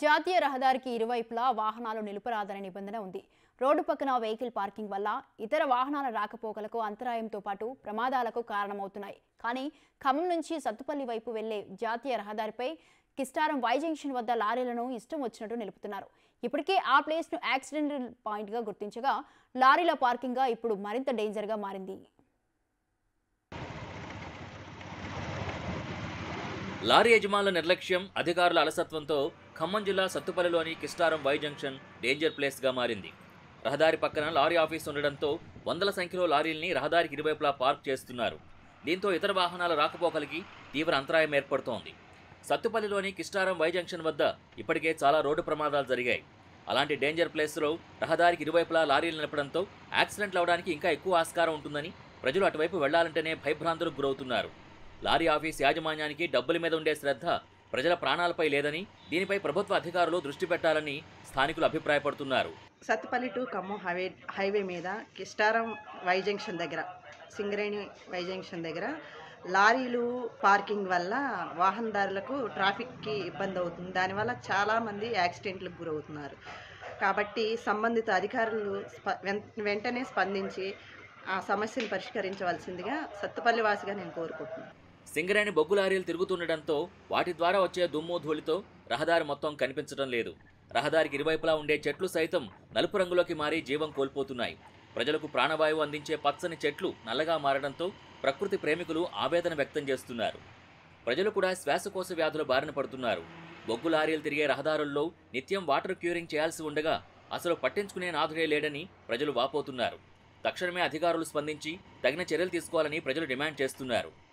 జాతీయ రహదారికి ఇరువైపులా వాహనాలు నిలుపరాదనే నిబంధన ఉంది రోడ్డు పక్కన వెహికల్ పార్కింగ్ వల్ల ఇతర వాహనాల రాకపోకలకు అంతరాయంతో పాటు ప్రమాదాలకు కారణమవుతున్నాయి కానీ ఖమ్మం నుంచి సత్తుపల్లి వైపు వెళ్లే జాతీయ రహదారిపై కిస్టారం వై జంక్షన్ వద్ద లారీలను ఇష్టం వచ్చినట్టు నిలుపుతున్నారు ఇప్పటికే ఆ ప్లేస్ను యాక్సిడెంట్ పాయింట్గా గుర్తించగా లారీల పార్కింగ్గా ఇప్పుడు మరింత డేంజర్గా మారింది లారీ యజమానుల నిర్లక్ష్యం అధికారుల అలసత్వంతో ఖమ్మం జిల్లా సత్తుపల్లిలోని కిస్టారం వై జంక్షన్ డేంజర్ ప్లేస్గా మారింది రహదారి పక్కన లారీ ఆఫీస్ ఉండడంతో వందల సంఖ్యలో లారీల్ని రహదారికి ఇరువైపులా పార్క్ చేస్తున్నారు దీంతో ఇతర వాహనాల రాకపోకలకి తీవ్ర అంతరాయం ఏర్పడుతోంది సత్తుపల్లిలోని కిస్టారం వై జంక్షన్ వద్ద ఇప్పటికే చాలా రోడ్డు ప్రమాదాలు జరిగాయి అలాంటి డేంజర్ ప్లేస్లో రహదారికి ఇరువైపులా లారీలు నిలపడంతో యాక్సిడెంట్లు అవడానికి ఇంకా ఎక్కువ ఆస్కారం ఉంటుందని ప్రజలు అటువైపు వెళ్లాలంటేనే భయభ్రాంతులకు గురవుతున్నారు లారీ ఆఫీస్ యాజమాన్యానికి డబ్బుల మీద ఉండే శ్రద్ధ ప్రజల ప్రాణాలపై లేదని దీనిపై ప్రభుత్వ అధికారులు దృష్టి పెట్టాలని స్థానికులు అభిప్రాయపడుతున్నారు Sathupalli to Khammam highway highway మీద కిస్టారం వై జంక్షన్ దగ్గర సింగరేణి వై జంక్షన్ దగ్గర లారీలు పార్కింగ్ వల్ల వాహనదారులకు ట్రాఫిక్కి ఇబ్బంది అవుతుంది దానివల్ల చాలామంది యాక్సిడెంట్లకు గురవుతున్నారు కాబట్టి సంబంధిత అధికారులు స్ప వెం- వెంటనే స్పందించి ఆ సమస్యను పరిష్కరించవలసిందిగా సత్తుపల్లి వాసిగా నేను కోరుకుంటున్నాను సింగరేణి బొగ్గు లారీలు తిరుగుతుండటంతో వాటి ద్వారా వచ్చే దుమ్ము ధూళితో రహదారి మొత్తం కనిపించడం లేదు రహదారికి ఇరువైపులా ఉండే చెట్లు సైతం నలుపు రంగులోకి మారి జీవం కోల్పోతున్నాయి ప్రజలకు ప్రాణవాయువు అందించే పచ్చని చెట్లు నల్లగా మారడంతో ప్రకృతి ప్రేమికులు ఆవేదన వ్యక్తం చేస్తున్నారు ప్రజలు కూడా శ్వాసకోశ వ్యాధుల బారిన పడుతున్నారు బొగ్గు లారీలు తిరిగే రహదారుల్లో నిత్యం వాటర్ క్యూరింగ్ చేయాల్సి ఉండగా అసలు పట్టించుకునే నాథుడే లేడని ప్రజలు వాపోతున్నారు తక్షణమే అధికారులు స్పందించి తగిన చర్యలు తీసుకోవాలని ప్రజలు డిమాండ్ చేస్తున్నారు